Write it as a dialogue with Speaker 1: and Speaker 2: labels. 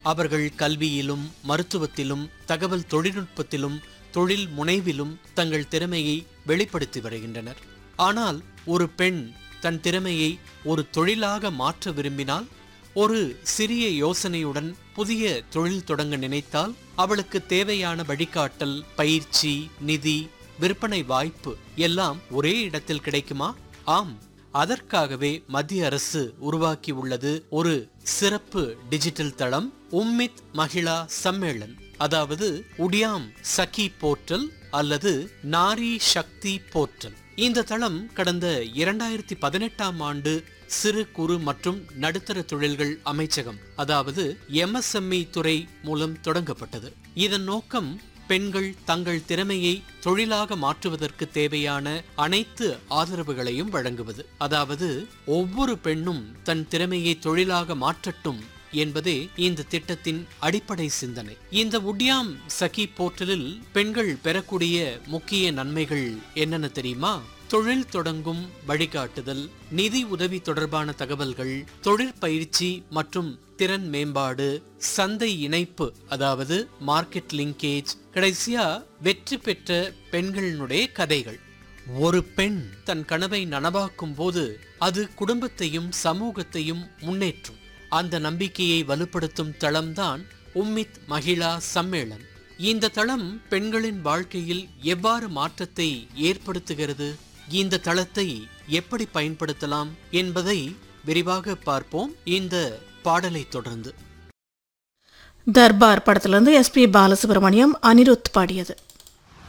Speaker 1: அவர்கள் கல்வியிலும் மருத்துவத்திலும் தகவல் தொழில்நுட்பத்திலும் தொழில் முனைவிலும் தங்கள் திறமையை வெளிப்படுத்தி வருகின்றனர் ஆனால் ஒரு பெண் தன் திறமையை ஒரு தொழிலாக மாற்ற விரும்பினால் ஒரு சிறிய யோசனையுடன் புதிய தொழில் தொடங்க நினைத்தால் அவளுக்கு தேவையான வழிகாட்டல் பயிற்சி நிதி விற்பனை வாய்ப்பு எல்லாம் ஒரே இடத்தில் கிடைக்குமா ஆம் அதற்காகவே மத்திய அரசு உருவாக்கி உள்ளது ஒரு சிறப்பு டிஜிட்டல் தளம் உம்மித் மகிழா சம்மேளன் அதாவது உடியாம் சகி போர்ட்டல் அல்லது நாரி சக்தி போர்ட்டல் இந்த தளம் கடந்த இரண்டாயிரத்தி பதினெட்டாம் ஆண்டு சிறு குறு மற்றும் நடுத்தர தொழில்கள் அமைச்சகம் அதாவது எம்எஸ்எம்இ துறை மூலம் தொடங்கப்பட்டது இதன் நோக்கம் பெண்கள் தங்கள் திறமையை தொழிலாக மாற்றுவதற்கு தேவையான அனைத்து ஆதரவுகளையும் வழங்குவது அதாவது ஒவ்வொரு பெண்ணும் தன் திறமையை தொழிலாக மாற்றட்டும் என்பதே இந்த திட்டத்தின் அடிப்படை சிந்தனை இந்த உட்யாம் சகி போர்ட்டலில் பெண்கள் பெறக்கூடிய முக்கிய நன்மைகள் என்னென்ன தெரியுமா தொழில் தொடங்கும் வழிகாட்டுதல் நிதி உதவி தொடர்பான தகவல்கள் தொழிற்பயிற்சி மற்றும் திறன் மேம்பாடு சந்தை இணைப்பு அதாவது மார்க்கெட் லிங்கேஜ் கடைசியா வெற்றி பெற்ற பெண்களினுடைய கதைகள் ஒரு பெண் தன் கனவை நனவாக்கும் போது அது குடும்பத்தையும் சமூகத்தையும் முன்னேற்றும் அந்த நம்பிக்கையை வலுப்படுத்தும் தளம்தான் உம்மித் மகிழா சம்மேளன் இந்த தளம் பெண்களின் வாழ்க்கையில் எவ்வாறு மாற்றத்தை ஏற்படுத்துகிறது இந்த தளத்தை எப்படி பயன்படுத்தலாம் என்பதை விரிவாக பார்ப்போம் இந்த பாடலை தொடர்ந்து
Speaker 2: தர்பார் படத்திலிருந்து எஸ்பி பாலசுப்ரமணியம் அனிருத் பாடியது